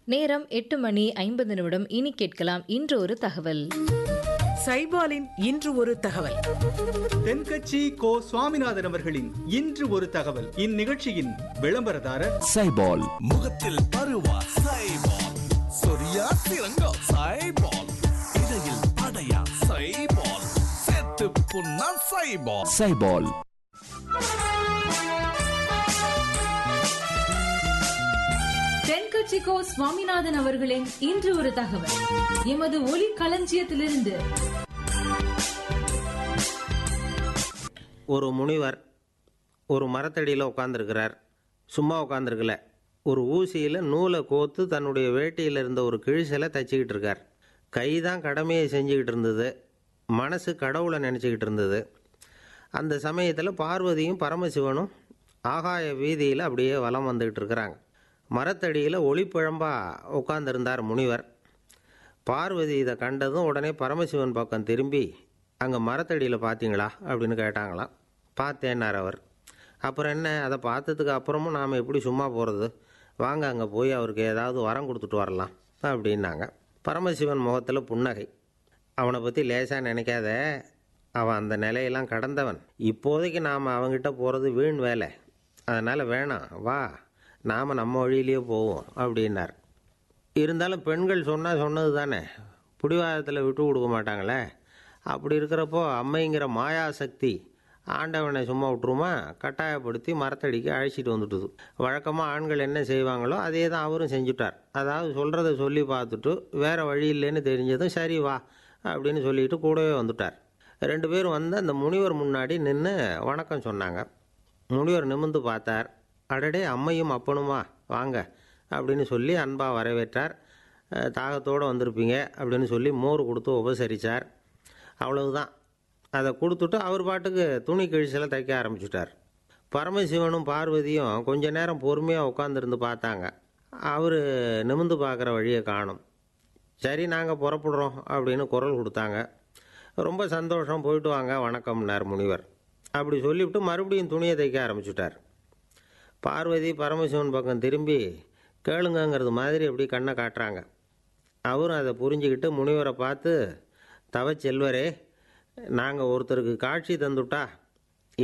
நேரம் எட்டு மணி ஐம்பது நிமிடம் இனி கேட்கலாம் இன்று ஒரு தகவல் சைபாலின் இன்று ஒரு தகவல் தென்கட்சி கோ சுவாமிநாதன் அவர்களின் இன்று ஒரு தகவல் இந்நிகழ்ச்சியின் விளம்பரதாரர் சைபால் முகத்தில் பருவா சைபால் சொரியா சிறங்கா சைபால் இடையில் அடையா சைபால் செத்து புண்ணா சைபால் சைபால் தென்கட்சிக்கோ சுவாமிநாதன் அவர்களின் இன்று ஒரு தகவல் எமது ஒலி களஞ்சியத்திலிருந்து ஒரு முனிவர் ஒரு மரத்தடியில் உட்காந்துருக்கிறார் சும்மா உட்காந்துருக்கல ஒரு ஊசியில் நூலை கோத்து தன்னுடைய வேட்டியில் இருந்த ஒரு கிழிசலை தச்சிக்கிட்டு இருக்கார் கை தான் கடமையை செஞ்சுக்கிட்டு இருந்தது மனசு கடவுளை நினச்சிக்கிட்டு இருந்தது அந்த சமயத்தில் பார்வதியும் பரமசிவனும் ஆகாய வீதியில் அப்படியே வலம் வந்துக்கிட்டு இருக்கிறாங்க மரத்தடியில் ஒளிப்பிழம்பா உட்காந்துருந்தார் முனிவர் பார்வதி இதை கண்டதும் உடனே பரமசிவன் பக்கம் திரும்பி அங்கே மரத்தடியில் பார்த்தீங்களா அப்படின்னு கேட்டாங்களாம் பார்த்தேன்னார் அவர் அப்புறம் என்ன அதை பார்த்ததுக்கு அப்புறமும் நாம் எப்படி சும்மா போகிறது வாங்க அங்கே போய் அவருக்கு ஏதாவது வரம் கொடுத்துட்டு வரலாம் அப்படின்னாங்க பரமசிவன் முகத்தில் புன்னகை அவனை பற்றி லேசாக நினைக்காத அவன் அந்த நிலையெல்லாம் கடந்தவன் இப்போதைக்கு நாம் அவன்கிட்ட போகிறது வீண் வேலை அதனால் வேணாம் வா நாம் நம்ம வழியிலேயே போவோம் அப்படின்னார் இருந்தாலும் பெண்கள் சொன்னால் சொன்னது தானே பிடிவாதத்தில் விட்டு கொடுக்க மாட்டாங்களே அப்படி இருக்கிறப்போ அம்மைங்கிற மாயாசக்தி ஆண்டவனை சும்மா விட்டுருமா கட்டாயப்படுத்தி மரத்தடிக்கு அழைச்சிட்டு வந்துட்டுது வழக்கமாக ஆண்கள் என்ன செய்வாங்களோ அதே தான் அவரும் செஞ்சுட்டார் அதாவது சொல்கிறத சொல்லி பார்த்துட்டு வேறு வழி இல்லைன்னு தெரிஞ்சதும் சரி வா அப்படின்னு சொல்லிட்டு கூடவே வந்துட்டார் ரெண்டு பேரும் வந்து அந்த முனிவர் முன்னாடி நின்று வணக்கம் சொன்னாங்க முனிவர் நிமிர்ந்து பார்த்தார் அடடே அம்மையும் அப்பனுமா வாங்க அப்படின்னு சொல்லி அன்பாக வரவேற்றார் அஹ், தாகத்தோடு வந்திருப்பீங்க அப்படின்னு சொல்லி மோர் கொடுத்து உபசரித்தார் அவ்வளவுதான் அதை கொடுத்துட்டு அவர் பாட்டுக்கு துணி கிழிச்சலை தைக்க ஆரம்பிச்சிட்டார் பரமசிவனும் பார்வதியும் கொஞ்ச நேரம் பொறுமையாக உட்காந்துருந்து பார்த்தாங்க அவர் நிமிந்து பார்க்குற வழியை காணும் சரி நாங்கள் புறப்படுறோம் அப்படின்னு குரல் கொடுத்தாங்க ரொம்ப சந்தோஷம் போயிட்டு வாங்க வணக்கம்னார் முனிவர் அப்படி சொல்லிவிட்டு மறுபடியும் துணியை தைக்க ஆரம்பிச்சுட்டார் பார்வதி பரமசிவன் பக்கம் திரும்பி கேளுங்கங்கிறது மாதிரி அப்படி கண்ணை காட்டுறாங்க அவரும் அதை புரிஞ்சுக்கிட்டு முனிவரை பார்த்து தவ செல்வரே நாங்கள் ஒருத்தருக்கு காட்சி தந்துட்டா